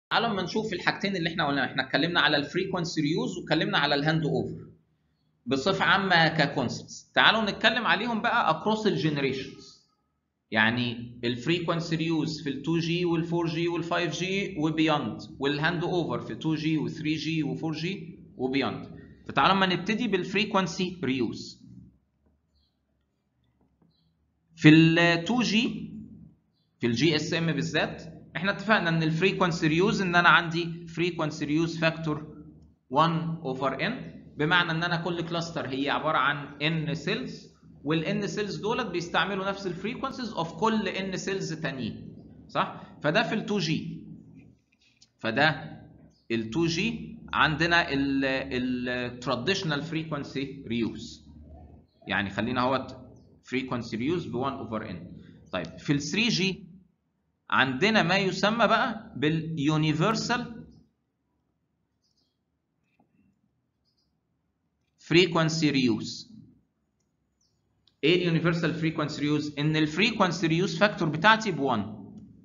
تعالوا اما نشوف الحاجتين اللي احنا قلناها احنا اتكلمنا على الفريكونسي ريوز واتكلمنا على الهاند اوفر بصفه عامه ككونسبتس تعالوا نتكلم عليهم بقى اكروس الجنريشنز يعني الفريكونسي ريوز في ال 2 جي وال 4 جي وال 5 جي وبيوند والهاند اوفر في 2 جي و 3 جي و 4 جي وبيوند فتعالوا اما نبتدي بالفريكونسي ريوز في ال 2 جي في الجي اس ام بالذات احنا اتفقنا ان الفريكونسي ريوز ان انا عندي فريكونسي ريوز فاكتور 1 اوفر ان بمعنى ان انا كل كلاستر هي عباره عن ان سيلز والان سيلز دولت بيستعملوا نفس الفريكونسيز اوف كل ان سيلز تانيين صح فده في ال 2 جي فده ال 2 جي عندنا التراديشنال فريكونسي ريوز يعني خلينا اهوت فريكونسي ريوز ب 1 اوفر ان طيب في ال 3 جي عندنا ما يسمى بقى باليونيفرسال فريكونسي ريوز ايه اليونيفرسال فريكونسي ريوز ان الفريكونسي ريوز فاكتور بتاعتي ب 1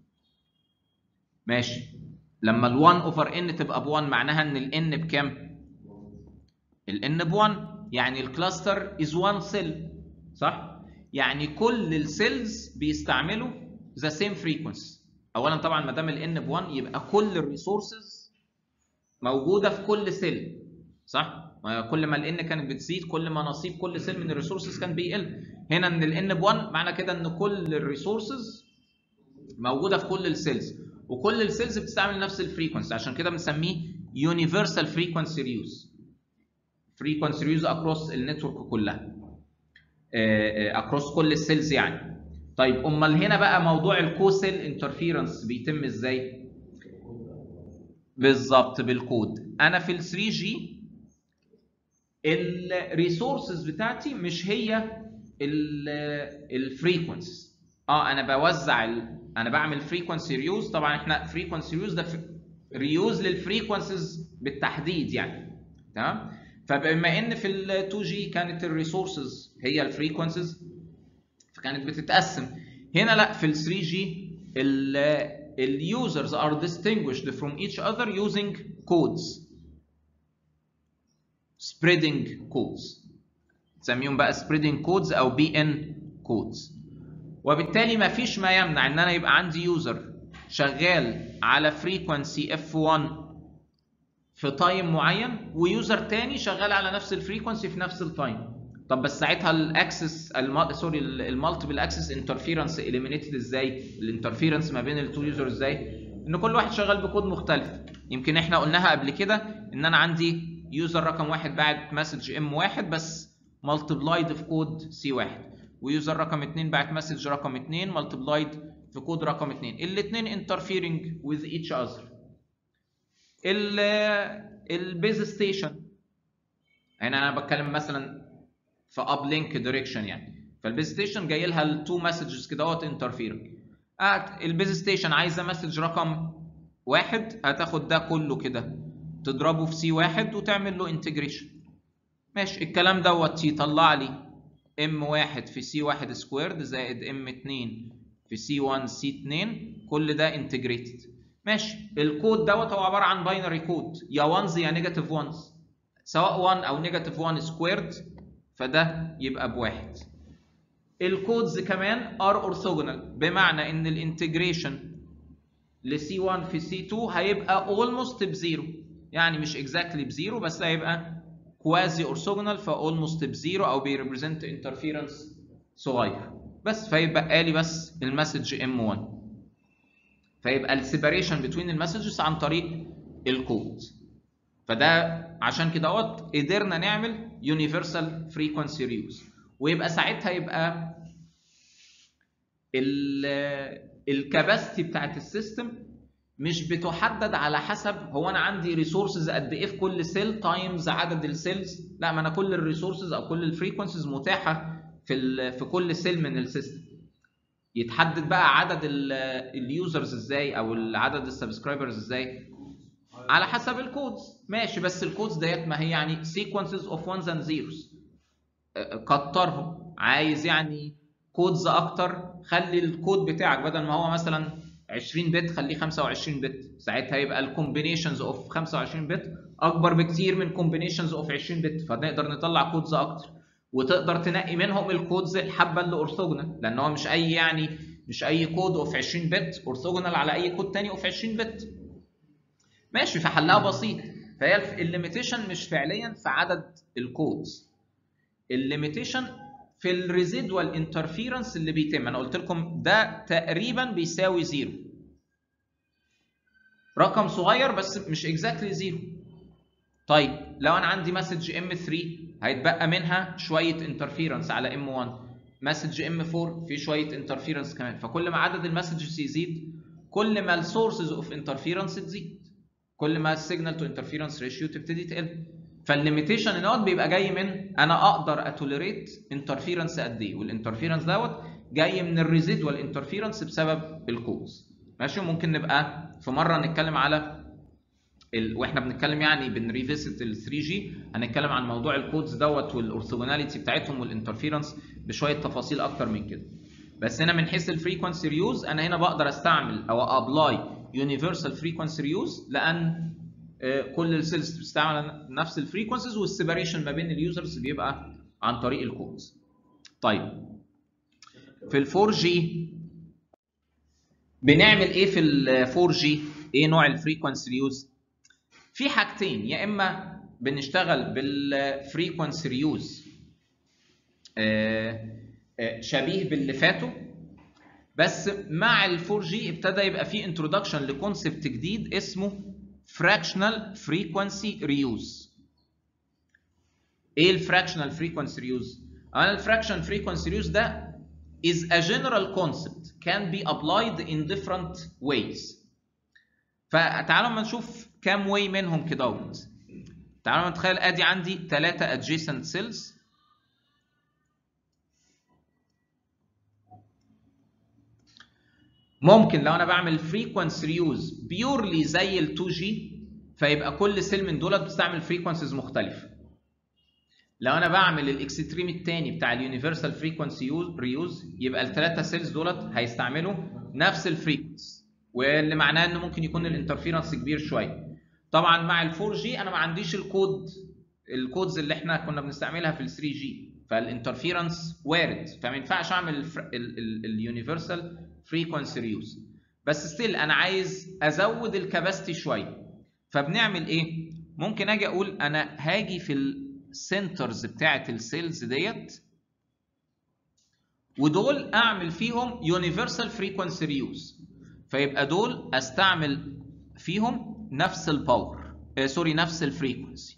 ماشي لما ال 1 اوفر ان تبقى ب 1 معناها ان ال n بكام ال n ب 1 يعني الكلاستر از 1 سيل صح يعني كل السيلز بيستعملوا ذا سيم فريكونسي اولا طبعا ما دام ال n ب 1 يبقى كل الريسورسز موجوده في كل سيل صح كل ما ال n كانت بتزيد كل ما نصيب كل سيل من الريسورسز كان بيقل هنا ان ال n ب 1 معنى كده ان كل الريسورسز موجوده في كل السيلز وكل السيلز بتستعمل نفس الفريكونسي عشان كده بنسميه يونيفرسال فريكونسي ريوز فريكونسي ريوز اكروس النتورك كلها اكروس كل السيلز يعني طيب امال هنا بقى موضوع الكوسيل انترفيرنس بيتم ازاي بالظبط بالكود انا في ال 3 جي الريسورسز بتاعتي مش هي الفريكونسي اه انا بوزع ال... انا بعمل فريكونسي ريوز طبعا احنا فريكونسي ريوز ده ريوز للفريكونسيز بالتحديد يعني تمام فبما ان في ال 2 جي كانت الريسورسز هي الفريكونسيز فكانت بتتقسم هنا لا في ال 3 جي اليوزرز are distinguished from each other using codes spreading codes تسميهم بقى spreading codes او بي ان codes وبالتالي ما فيش ما يمنع ان انا يبقى عندي يوزر شغال على فريكونسي اف 1 في تايم معين ويوزر تاني شغال على نفس الفريكونسي في نفس التايم طب بس ساعتها الاكسس الم... سوري المالتيبل اكسس انترفيرنس اليمينيتد ازاي الانترفيرنس ما بين التو يوزر ازاي ان كل واحد شغال بكود مختلف يمكن احنا قلناها قبل كده ان انا عندي يوزر رقم واحد باعت مسج ام واحد بس مالتبلايد في كود سي واحد ويوزر رقم 2 بعت مسج رقم 2 مالتبلايد في كود رقم 2 الاثنين انترفيرنج with each other البيز ستيشن هنا انا بتكلم مثلا في اب لينك دايركشن يعني فالبيز ستيشن جاي لها التو مسجز كده اهوت انترفيرنج البيز ستيشن عايزه مسج رقم واحد هتاخد ده كله كده تضربه في سي واحد وتعمل له انتجريشن ماشي الكلام دوت يطلع لي ام واحد في سي واحد سكويرد زائد ام اتنين في سي 1 سي 2 كل ده انتجريتد ماشي الكود دوت هو عباره عن باينري كود يا وانز يا نيجاتيف وانز سواء 1 او نيجاتيف 1 سكويرد فده يبقى بواحد الكودز كمان ار اورثوجونال بمعنى ان الانتجريشن لسي 1 في سي 2 هيبقى اولموست بزيرو يعني مش اكزاكتلي بزيرو بس هيبقى كوازي اورثوجونال فاولموست بزيرو او بيريبريزنت انترفيرنس صغير بس فيبقى لي بس المسج ام 1 فيبقى السيبريشن بين المسجز عن طريق الكود فده عشان كده اهوت قدرنا نعمل يونيفرسال فريكونسي ريوز ويبقى ساعتها يبقى الكباستي بتاعت السيستم مش بتحدد على حسب هو انا عندي ريسورسز قد ايه في كل سيل تايمز عدد السيلز لا ما انا كل الريسورسز او كل الفريكونسيز متاحه في في كل سيل من السيستم يتحدد بقى عدد اليوزرز ازاي او عدد السبسكرايبرز ازاي على حسب الكودز ماشي بس الكودز ديت ما هي يعني sequences of ones and zeros كترهم عايز يعني كودز اكتر خلي الكود بتاعك بدل ما هو مثلا 20 بت خليه 25 بت ساعتها يبقى الكومبينيشنز اوف 25 بت اكبر بكتير من كومبينيشنز اوف 20 بت فنقدر نطلع كودز اكتر وتقدر تنقي منهم الكودز الحبه اللي اورثوجونال لان هو مش اي يعني مش اي كود اوف 20 بت اورثوجونال على اي كود تاني اوف 20 بت ماشي فحلها بسيط فهي الليميتيشن مش فعليا في عدد الكودز الليميتيشن في الريزيدوال انترفيرنس اللي بيتم انا قلت لكم ده تقريبا بيساوي زيرو رقم صغير بس مش اكزاكتلي زيرو طيب لو انا عندي مسج ام 3 هيتبقى منها شويه انترفيرنس على ام 1 مسج ام 4 في شويه انترفيرنس كمان فكل ما عدد المسجز يزيد كل ما السورسز اوف انترفيرنس تزيد كل ما السيجنال تو انترفيرنس ريشيو تبتدي تقل فالليميتيشن دوت بيبقى جاي من انا اقدر اتوليريت انترفيرنس قد ايه والانترفيرنس دوت جاي من الريزيدوال انترفيرنس بسبب الكوز ماشي ممكن نبقى في مره نتكلم على ال... واحنا بنتكلم يعني بنريفيست ال 3 جي هنتكلم عن موضوع الكودز دوت والاورثوجوناليتي بتاعتهم والانترفيرنس بشويه تفاصيل اكتر من كده بس هنا من حيث الفريكونسي ريوز انا هنا بقدر استعمل او ابلاي يونيفرسال فريكونسي ريوز لان كل السيلز بتستعمل نفس الفريكونسيز والسيبريشن ما بين اليوزرز بيبقى عن طريق الكودز. طيب في ال 4 جي بنعمل ايه في ال 4 جي؟ ايه نوع الفريكونسي ريوز؟ في حاجتين يا اما بنشتغل بالفريكونسي ريوز شبيه باللي فاتوا بس مع ال 4 جي ابتدى يبقى في انترودكشن لكونسبت جديد اسمه fractional frequency reuse ايه الفراكشنال فريكونسي ريوز انا الفراكشنال فريكونسي ريوز ده is a general concept can be applied in different ways فتعالوا ما نشوف كام واي منهم كده تعالوا نتخيل ادي عندي ثلاثة adjacent cells ممكن لو انا بعمل فريكونسي ريوز بيورلي زي ال 2 جي فيبقى كل سيل من دولت بتستعمل فريكونسيز مختلفه لو انا بعمل الاكستريم الثاني بتاع اليونيفرسال فريكونسي ريوز يبقى الثلاثه سيلز دولت هيستعملوا نفس الفريكونسي واللي معناه ان ممكن يكون الانترفيرنس كبير شويه طبعا مع ال 4 جي انا ما عنديش الكود الكودز اللي احنا كنا بنستعملها في ال 3 جي فالانترفيرنس وارد فما ينفعش اعمل اليونيفرسال فريكونسي ريوز بس ستيل انا عايز ازود الكباستي شويه فبنعمل ايه ممكن اجي اقول انا هاجي في السنترز بتاعه السيلز ديت ودول اعمل فيهم يونيفرسال فريكونسي ريوز فيبقى دول استعمل فيهم نفس الباور آه سوري نفس الفريكونسي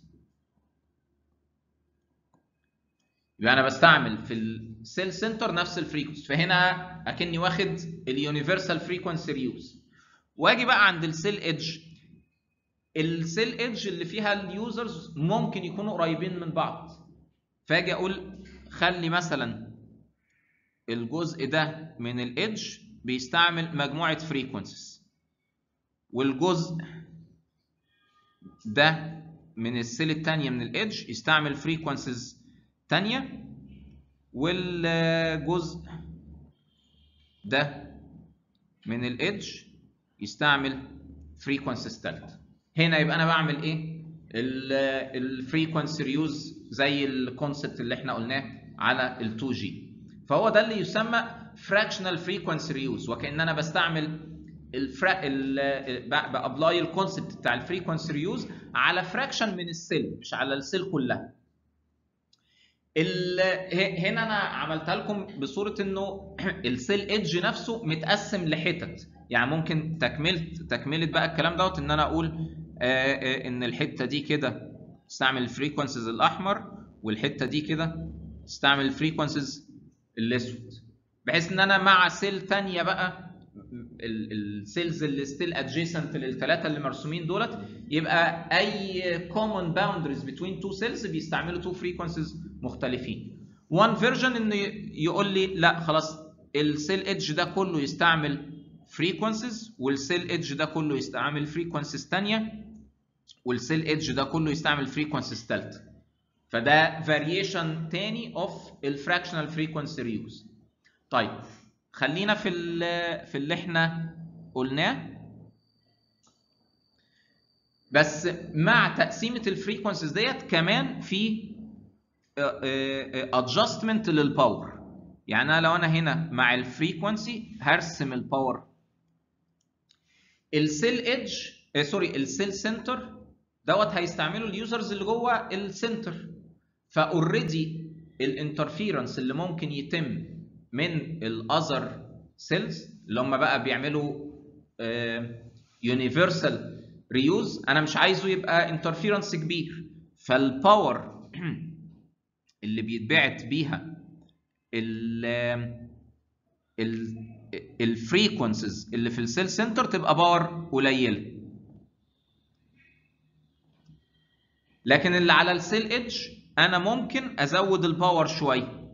يبقى انا بستعمل في السيل سنتر نفس الفريكونسي فهنا اكني واخد اليونيفرسال فريكونسي ريوز واجي بقى عند السيل ايدج السيل ايدج اللي فيها اليوزرز ممكن يكونوا قريبين من بعض فاجي اقول خلي مثلا الجزء ده من الايدج بيستعمل مجموعه فريكونسيز والجزء ده من السيل الثانيه من الايدج يستعمل فريكونسيز تانية والجزء ده من الايدج يستعمل فريكونسيز ثالثه هنا يبقى انا بعمل ايه الفريكونسي ريوز زي الكونسبت اللي احنا قلناه على ال 2 جي فهو ده اللي يسمى fractional frequency reuse وكان انا بستعمل الفرا ال بابلاي الكونسبت بتاع الفريكونسي ريوز على فراكشن من السيل مش على السيل كلها هنا انا عملتها لكم بصوره انه السيل ايدج نفسه متقسم لحتت يعني ممكن تكمله تكمله بقى الكلام دوت ان انا اقول آآ آآ ان الحته دي كده استعمل الفريكونسيز الاحمر والحته دي كده استعمل الفريكونسيز الاسود بحيث ان انا مع سيل ثانيه بقى السيلز اللي ستيل ادجيسنت للثلاثه اللي مرسومين دولت يبقى اي كومن باوندريز بتوين تو سيلز بيستعملوا تو فريكونسيز مختلفين وان فيرجن انه يقول لي لا خلاص السيل ايدج ده كله يستعمل فريكونسيز والسيل ايدج ده كله يستعمل فريكونسيز ثانيه والسيل ايدج ده كله يستعمل فريكونسيز ثالثه فده فاريشن تاني اوف الفراكشنال فريكونسي ريوز طيب خلينا في في اللي احنا قلناه بس مع تقسيمه الفريكونسيز ديت كمان في ادجستمنت للباور يعني انا لو انا هنا مع الفريكونسي هرسم الباور السيل ايدج سوري السيل سنتر دوت هيستعمله اليوزرز اللي جوه السنتر فاوريدي الانترفيرنس اللي ممكن يتم من الاذر سيلز اللي هم بقى بيعملوا يونيفرسال ريوز انا مش عايزه يبقى انترفيرنس كبير فالباور اللي بيتبعت بيها ال ال الفريكونسيز اللي في السيل سنتر تبقى باور قليله لكن اللي على السيل ايدج انا ممكن ازود الباور شويه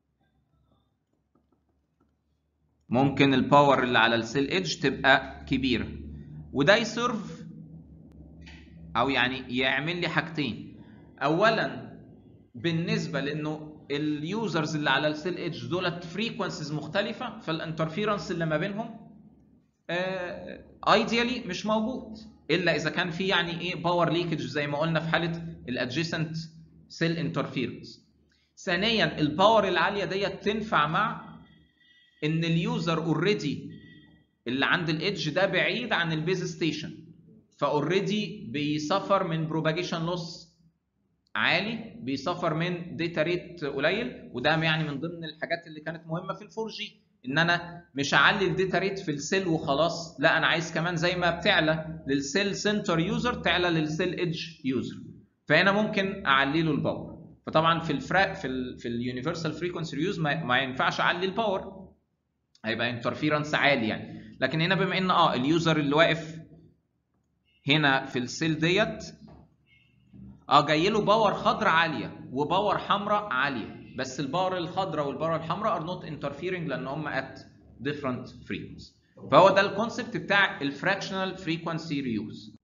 ممكن الباور اللي على السيل ايدج تبقى كبيره وده يسيرف او يعني يعمل لي حاجتين اولا بالنسبه لانه اليوزرز اللي على السيل ايدج دولت فريكونسيز مختلفه فالانترفيرنس اللي ما بينهم ايديالي مش موجود الا اذا كان في يعني ايه باور ليكج زي ما قلنا في حاله الادجيسنت سيل انترفيرنس ثانيا الباور العاليه ديت تنفع مع ان اليوزر اوريدي اللي عند الايدج ده بعيد عن البيز ستيشن فاوريدي بيسفر من بروباجيشن لوس عالي بيسفر من داتا ريت قليل وده يعني من ضمن الحاجات اللي كانت مهمه في الفور جي ان انا مش اعلي الداتا ريت في السيل وخلاص لا انا عايز كمان زي ما بتعلى للسيل سنتر يوزر تعلى للسيل ايدج يوزر فهنا ممكن اعلي له الباور فطبعا في الفرق في ال في اليونيفرسال فريكونسي ريوز ما, ما ينفعش اعلي الباور هيبقى انترفيرنس عالي يعني لكن هنا بما ان اه اليوزر اللي واقف هنا في السيل ديت اه جاي له باور خضراء عاليه وباور حمراء عاليه بس الباور الخضراء والباور الحمراء ار نوت انترفيرنج لان هم ات ديفرنت فريكونسي فهو ده الكونسبت بتاع الفراكشنال فريكونسي ريوز